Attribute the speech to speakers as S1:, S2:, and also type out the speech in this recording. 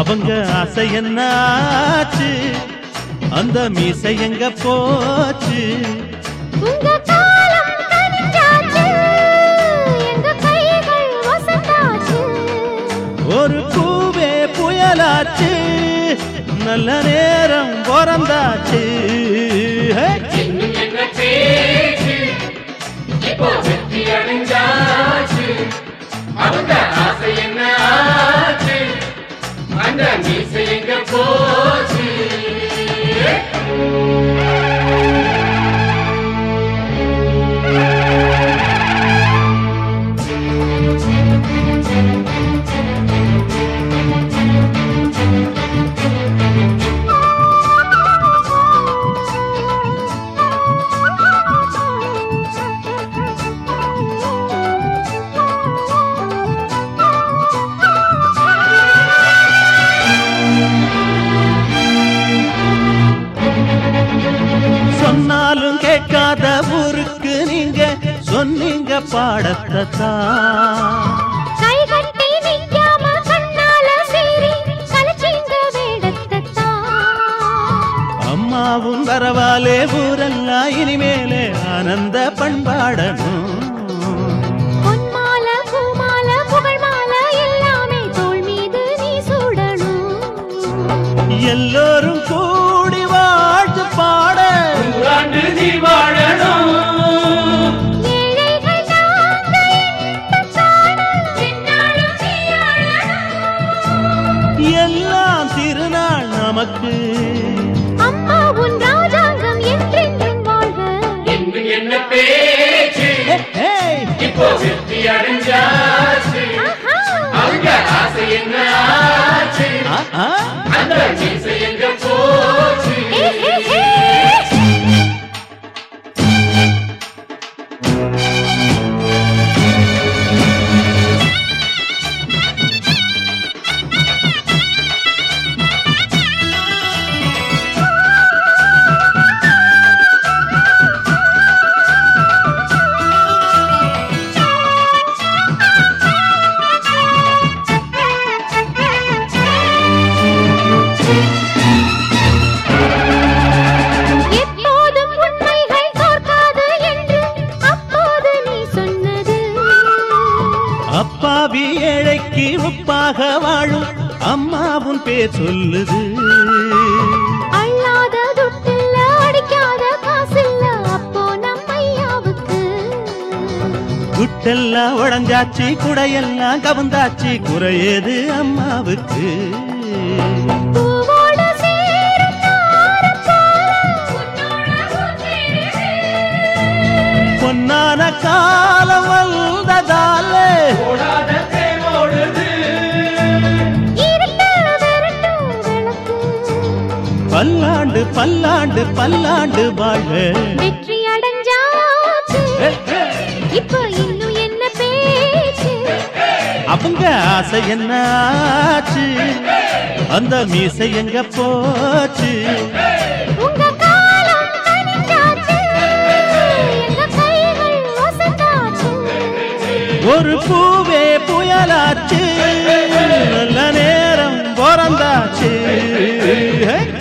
S1: அவங்க ஆசை என்ன ஆச்சு அந்த மீசை எங்க போச்சு
S2: உங்க காலம் கனிஞ்சாச்சு எங்க கைகள் வசந்தாச்சு
S1: ஒரு பூவே புயலாச்சு நல்ல நேரம் பிறந்தாச்சு ஹே!
S3: இன்னும் என்ன பேச்சு இப்போ வெற்றி அடைஞ்சாச்சு அவங்க ஆசை என்ன ஆச்சு அந்த மீசை எங்க போச்சு
S1: சொன்னாலும் கேட்காத ஊருக்கு நீங்க சொன்னீங்க பாடத்தை தான்
S2: கை கட்டி நிக்காம கண்ணால சீறி கலச்சிங்க வேடத்தான்
S1: அம்மாவும் வரவாலே ஊரெல்லாம் இனிமேலே ஆனந்த பண்பாடணும்
S2: பொன்மால பூமால புகழ் மால எல்லாமே தோள் மீது நீ சூடணும்
S1: எல்லோரும் கூடி வாழ்த்து பாட
S3: நூறாண்டு நீ வாழணும்
S2: ஏழைகள் நாங்க என்ன காணோம் என்னாலும் நீ ஆளணும்
S1: எல்லாம் திருநாள் நமக்கு
S2: அம்மா உன் ராஜாங்கம் என்றென்றும் வாழ்க
S3: இன்னும் என்ன பேச்சு
S1: ஹே, ஹே!
S3: இப்போ வெற்றி அடைஞ்சாச்சு
S2: ஆஹா
S3: அவங்க ஆசை என்ன ஆச்சு
S1: ஆ, ஆ.
S3: அந்த மீசை எங்க போச்சு
S2: ஏ ஹே ஹே எப்போதும் உண்மைகள் தோற்காது என்று அப்போது நீ சொன்னது
S1: அப்பாவி ஏழைக்கு உப்பாக வாழும் அம்மாவும் பேர் சொல்லுது
S2: அள்ளாத துட்டில்ல அடிக்காத காசில்ல அப்போ நம் ஐயாவுக்கு
S1: குட்டெல்லாம் உடஞ்சாச்சு குடையெல்லாம் கவந்தாச்சு குறையது அம்மாவுக்கு
S2: பூவோட சேரும் நாரம் போல உன்னோட ஊர்ந்திடுது.
S1: பொன்னான காலம் வந்ததாலே
S3: ஓடாத தேரோடுது
S2: இருட்டு விரட்டும் விளக்கு.
S1: பல்லாண்டு பல்லாண்டு பல்லாண்டு வாழ
S2: வெற்றி அடைஞ்சாச்சு இப்போ இன்னும் என்ன பேச்சு
S1: அவங்க ஆசை என்ன ஆச்சு அந்த மீசை எங்க போச்சு
S2: உங்க காலம் கனிஞ்சாச்சு எங்க கைகள் வசந்தாச்சு
S1: ஒரு பூவே புயலாச்சு நல்ல நேரம் பிறந்தாச்சு